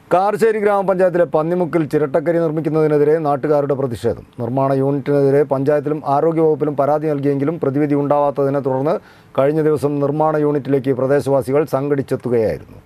കാർശ്ശേരി ഗ്രാമപഞ്ചായത്തിലെ പന്നിമുക്കിൽ ചിരട്ടക്കരി നിർമ്മിക്കുന്നതിനെതിരെ നാട്ടുകാരുടെ പ്രതിഷേധം നിർമ്മാണ യൂണിറ്റിനെതിരെ പഞ്ചായത്തിലും ആരോഗ്യവകുപ്പിലും പരാതി നൽകിയെങ്കിലും പ്രതിവിധി ഉണ്ടാവാത്തതിനെ തുടർന്ന് കഴിഞ്ഞ ദിവസം നിർമ്മാണ യൂണിറ്റിലേക്ക് പ്രദേശവാസികൾ സംഘടിച്ചെത്തുകയായിരുന്നു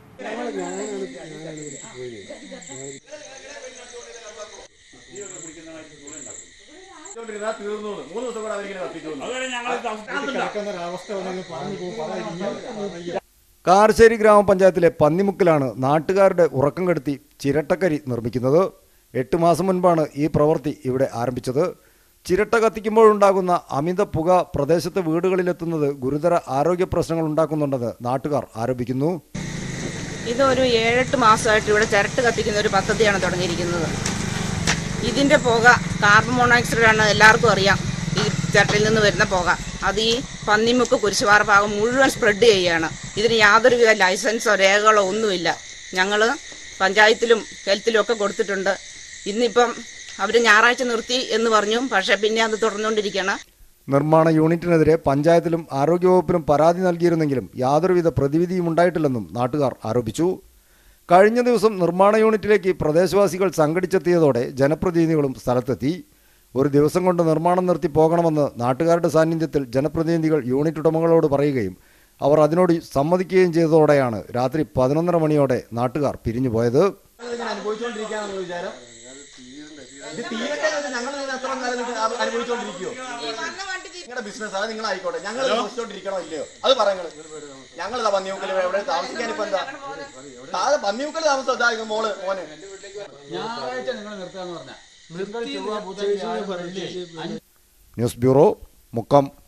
കാർശ്ശേരി ഗ്രാമപഞ്ചായത്തിലെ പന്നിമുക്കിലാണ് നാട്ടുകാരുടെ ഉറക്കം കെടുത്തി ചിരട്ടക്കരി നിർമ്മിക്കുന്നത് എട്ട് മാസം മുൻപാണ് ഈ പ്രവൃത്തി ഇവിടെ ആരംഭിച്ചത് ചിരട്ട കത്തിക്കുമ്പോഴുണ്ടാകുന്ന അമിത പുക പ്രദേശത്തെ വീടുകളിലെത്തുന്നത് ഗുരുതര ആരോഗ്യ പ്രശ്നങ്ങൾ ഉണ്ടാക്കുന്നുണ്ടെന്ന് നാട്ടുകാർ ആരോപിക്കുന്നു ഇതൊരു ഏഴെട്ട് മാസമായിട്ട് ഇവിടെ ചിരട്ട് കത്തിക്കുന്ന ഒരു പദ്ധതിയാണ് തുടങ്ങിയിരിക്കുന്നത് ഇതിൻ്റെ പുക കാർബൺ മോണോക്സൈഡാണ് എല്ലാവർക്കും അറിയാം ഈ ചിരട്ടയിൽ നിന്ന് വരുന്ന പുക അത് ഈ പന്നിമുക്ക് കുരിശുപാറ ഭാഗം മുഴുവൻ സ്പ്രെഡ് ചെയ്യുകയാണ് ഇതിന് യാതൊരുവിധ ലൈസൻസോ രേഖകളോ ഒന്നുമില്ല ഞങ്ങൾ പഞ്ചായത്തിലും ഹെൽത്തിലും ഒക്കെ കൊടുത്തിട്ടുണ്ട് ഇന്നിപ്പം അവർ ഞായറാഴ്ച നിർത്തി എന്ന് പറഞ്ഞു പക്ഷേ പിന്നെ അത് തുടർന്നുകൊണ്ടിരിക്കുകയാണ് നിർമ്മാണ യൂണിറ്റിനെതിരെ പഞ്ചായത്തിലും ആരോഗ്യവകുപ്പിലും പരാതി നൽകിയിരുന്നെങ്കിലും യാതൊരുവിധ പ്രതിവിധിയും ഉണ്ടായിട്ടില്ലെന്നും നാട്ടുകാർ ആരോപിച്ചു കഴിഞ്ഞ ദിവസം നിർമ്മാണ യൂണിറ്റിലേക്ക് പ്രദേശവാസികൾ സംഘടിച്ചെത്തിയതോടെ ജനപ്രതിനിധികളും സ്ഥലത്തെത്തി ഒരു ദിവസം കൊണ്ട് നിർമ്മാണം നിർത്തി പോകണമെന്ന് നാട്ടുകാരുടെ സാന്നിധ്യത്തിൽ ജനപ്രതിനിധികൾ യൂണിറ്റ് ഉടമകളോട് പറയുകയും അവർ അതിനോട് സമ്മതിക്കുകയും ചെയ്തതോടെയാണ് രാത്രി പതിനൊന്നര മണിയോടെ നാട്ടുകാർ പിരിഞ്ഞുപോയത് ഇതിങ്ങനെ അനുഭവിച്ചുകൊണ്ടിരിക്കുകയാണെന്ന് വിചാരം ഇത് തീരട്ടെ എന്ന് വെച്ചാൽ ഞങ്ങൾ ഇതിനെ എത്ര കാലം ഇത് അ- അനുഭവിച്ചുകൊണ്ടിരിക്കുവോ നിങ്ങളുടെ ബിസിനസ് അത് നിങ്ങൾ ആയിക്കോട്ടെ ഞങ്ങൾ അനുഭവിച്ചുകൊണ്ടിരിക്കണോ ഇല്ലയോ അത് പറയുന്നത് ഞങ്ങൾ ഇതാ പന്നിമുക്കൽ എവിടെ താമസിക്കാൻ ഇപ്പൊ എന്താ താഴെ പന്നിമുക്കൽ താമസം ഇതാ ഇങ്ങ് മോള് മോന് ഞായറാഴ്ച നിങ്ങൾ നിർത്താന്ന് പറഞ്ഞ നിങ്ങൾ ചൊവ്വ ബുധൻ വ്യാഴം വെള്ളി ന്യൂസ് ബ്യൂറോ മുക്കം